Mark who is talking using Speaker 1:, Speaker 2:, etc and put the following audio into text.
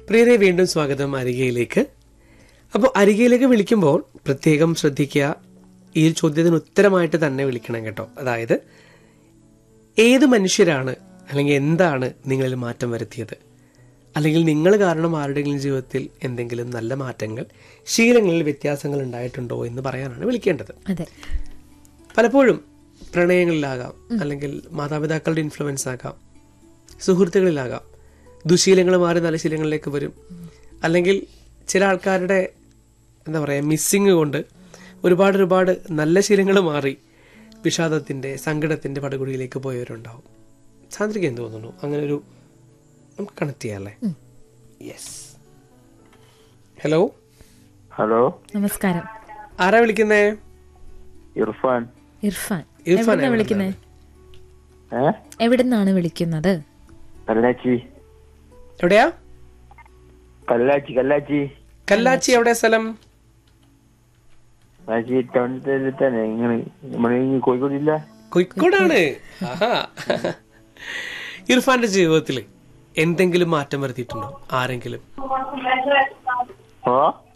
Speaker 1: പ്രിയരെ വീണ്ടും സ്വാഗതം അരികയിലേക്ക് അപ്പോൾ അരികയിലേക്ക് വിളിക്കുമ്പോൾ പ്രത്യേകം ശ്രദ്ധിക്കുക ഈ ഒരു ചോദ്യത്തിന് ഉത്തരമായിട്ട് തന്നെ വിളിക്കണം കേട്ടോ അതായത് ഏത് മനുഷ്യരാണ് അല്ലെങ്കിൽ എന്താണ് നിങ്ങളിൽ മാറ്റം വരുത്തിയത് അല്ലെങ്കിൽ നിങ്ങൾ കാരണം ആരുടെയെങ്കിലും ജീവിതത്തിൽ എന്തെങ്കിലും നല്ല മാറ്റങ്ങൾ ശീലങ്ങളിൽ വ്യത്യാസങ്ങൾ ഉണ്ടായിട്ടുണ്ടോ എന്ന് പറയാനാണ് വിളിക്കേണ്ടത്
Speaker 2: അതെ
Speaker 1: പലപ്പോഴും പ്രണയങ്ങളിലാകാം അല്ലെങ്കിൽ മാതാപിതാക്കളുടെ ഇൻഫ്ലുവൻസ് ആകാം സുഹൃത്തുക്കളിലാകാം ദുശീലങ്ങൾ മാറി നല്ല ശീലങ്ങളിലേക്ക് വരും അല്ലെങ്കിൽ ചില ആൾക്കാരുടെ എന്താ പറയുക മിസ്സിങ് കൊണ്ട് ഒരുപാട് ഒരുപാട് നല്ല ശീലങ്ങൾ മാറി വിഷാദത്തിൻ്റെ സങ്കടത്തിൻ്റെ പടുകുടിയിലേക്ക് പോയവരുണ്ടാവും സാന്ദ്രിക എന്ത് തോന്നുന്നു അങ്ങനെ ഒരു നമുക്ക് കണക്ട് ചെയ്യാല്ലേ യെസ് ഹലോ
Speaker 3: ഹലോ
Speaker 2: നമസ്കാരം
Speaker 1: ആരാ വിളിക്കുന്നേ
Speaker 3: ഇർഫാൻ
Speaker 2: ഇർഫാൻ
Speaker 1: ഇർഫാൻ
Speaker 2: എവിടുന്നാ വിളിക്കുന്നേ
Speaker 3: ഏ
Speaker 2: എവിടുന്നാണ് വിളിക്കുന്നത്
Speaker 3: കല്ലാച്ചി
Speaker 1: എവിടെയാ
Speaker 3: കല്ലാച്ചി കല്ലാച്ചി
Speaker 1: കല്ലാച്ചി എവിടെ സ്ഥലം
Speaker 3: കല്ലാച്ചി ടൗണിൽ തന്നെ ഇങ്ങനെ നമ്മുടെ ഈ കോഴിക്കോട് ജില്ല
Speaker 1: കോഴിക്കോടാണ് ആഹാ. ഇർഫാന്റെ ജീവിതത്തിൽ എന്തെങ്കിലും മാറ്റം വരുത്തിയിട്ടുണ്ടോ ആരെങ്കിലും
Speaker 3: ഓ